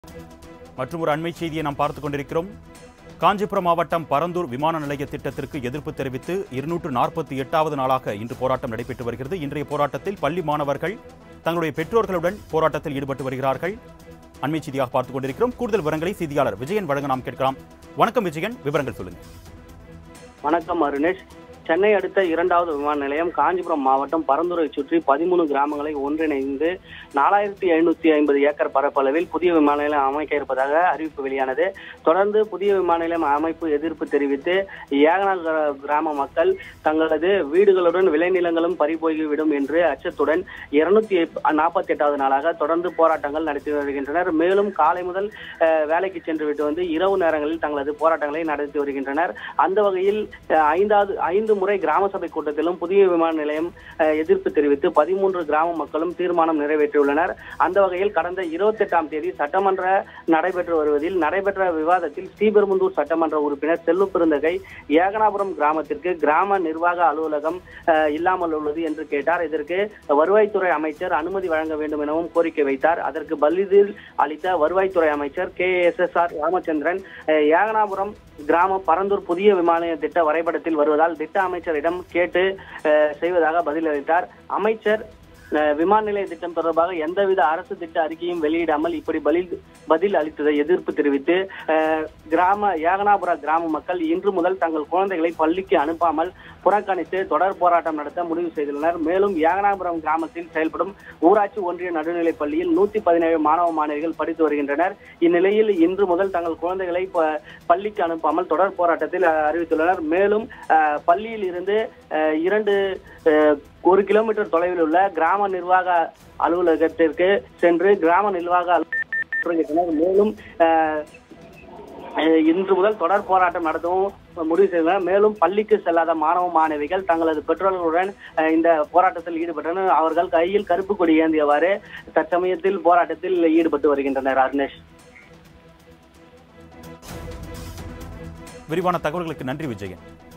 மற்றும் ஒரு அண்மை செய்தியை நாம் பார்த்துக் கொண்டிருக்கிறோம் காஞ்சிபுரம் மாவட்டம் பரந்தூர் விமான நிலைய திட்டத்திற்கு எதிர்ப்பு தெரிவித்து இருநூற்று நாற்பத்தி எட்டாவது நாளாக இன்று போராட்டம் நடைபெற்று வருகிறது இன்றைய போராட்டத்தில் பள்ளி மாணவர்கள் தங்களுடைய பெற்றோர்களுடன் போராட்டத்தில் ஈடுபட்டு வருகிறார்கள் அண்மை செய்தியாக பார்த்துக் கொண்டிருக்கிறோம் கூடுதல் விவரங்களை செய்தியாளர் விஜயன் வழங்க நாம் கேட்கலாம் வணக்கம் விஜயன் விவரங்கள் சொல்லுங்கள் வணக்கம் அருணேஷ் சென்னை அடுத்த இரண்டாவது விமான நிலையம் காஞ்சிபுரம் மாவட்டம் பரந்துரை சுற்றி பதிமூணு கிராமங்களை ஒன்றிணைந்து நாலாயிரத்தி ஐநூத்தி ஐம்பது ஏக்கர் பரப்பளவில் புதிய விமான நிலையம் அமைக்க இருப்பதாக அறிவிப்பு வெளியானது தொடர்ந்து புதிய விமான நிலையம் அமைப்பு எதிர்ப்பு தெரிவித்து ஏகனா கிரா- கிராம மக்கள் தங்களது வீடுகளுடன் விளைநிலங்களும் பறிபோய்விடும் என்று அச்சத்துடன் இருநூத்தி நாற்பத்தி எட்டாவது நாளாக தொடர்ந்து போராட்டங்கள் நடத்தி வருகின்றனர் மேலும் காலை முதல் அஹ், வேலைக்கு சென்று விட்டு வந்து இரவு நேரங்களில் தங்களது போராட்டங்களை நடத்தி வருகின்றனர் அந்த வகையில் அஹ், ஐந்தாவது ஐந்து முறை கிராம சபை கூட்டத்திலும் புதிய விமான நிலையம் அஹ், எதிர்ப்பு தெரிவித்து பதிமூன்று கிராம மக்களும் தீர்மானம் நிறைவேற்றியுள்ளனர் அந்த வகையில் கடந்த இருபத்தி எட்டாம் தேதி சட்டமன்ற நடைபெற்று வருவதில் நடைபெற்ற விவாதத்தில் ஸ்ரீபெரும்புதூர் சட்டமன்ற உறுப்பினர் செல்வ பெருந்தகை ஏகனாபுரம் கிராமத்திற்கு கிராம நிர்வாக அலுவலகம் அஹ், இல்லாமல் உள்ளது என்று கேட்டார் இதற்கு வருவாய்த்துறை அமைச்சர் அனுமதி வழங்க வேண்டும் எனவும் கோரிக்கை வைத்தார் அதற்கு பதில் அளித்த வருவாய்த்துறை அமைச்சர் K S S R Ramachandran அஹ், ஏகனாபுரம் கிராமம் பரந்தூர் புதிய விமான நிலைய திட்ட வரைபடத்தில் வருவதால் திட்ட அமைச்சரிடம் கேட்டு அஹ், செய்வதாக பதிலளித்தார் அமைச்சர் அஹ், விமான நிலைய திட்டம் தொடர்பாக எந்தவித அரசு திட்ட அறிக்கையும் வெளியிடாமல் இப்படி பதில் பதில் அளித்ததை எதிர்ப்பு தெரிவித்து அஹ், கிராம ஏகனாபுர கிராம மக்கள் இன்று முதல் தங்கள் குழந்தைகளை பள்ளிக்கு அனுப்பாமல் புறக்கணித்து தொடர் போராட்டம் நடத்த முடிவு செய்துள்ளனர் மேலும் ஏகனாபுரம் கிராமத்தில் செயல்படும் ஊராட்சி ஒன்றிய நடுநிலைப் பள்ளியில் நூத்தி பதினேழு மாணவ மாணவிகள் படித்து வருகின்றனர் இந்நிலையில் இன்று முதல் தங்கள் குழந்தைகளை ப- பள்ளிக்கு அனுப்பாமல் தொடர் போராட்டத்தில் அஹ், அறிவித்துள்ளனர் மேலும் அஹ், பள்ளியில் இருந்து அஹ், இரண்டு அஹ், ஒரு கிலோமீட்டர் தொலைவில் உள்ள கிராம நிர்வாக அலுவலகத்திற்கு சென்று கிராம நிர்வாக அலுவலகத்தினர் மேலும் அஹ், அஹ் இன்று முதல் தொடர் போராட்டம் நடத்தவும் முடிவு செய்தனர் மேலும் பள்ளிக்கு செல்லாத மாணவ மாணவிகள் தங்களது பெற்றோர்களுடன் அஹ், இந்த போராட்டத்தில் ஈடுபட்டனர் அவர்கள் கையில் கருப்பு கொடி ஏந்தியவாறு தற்சமயத்தில் போராட்டத்தில் ஈடுபட்டு வருகின்றனர் அருணேஷ் விரிவான தகவல்களுக்கு நன்றி விஜயன்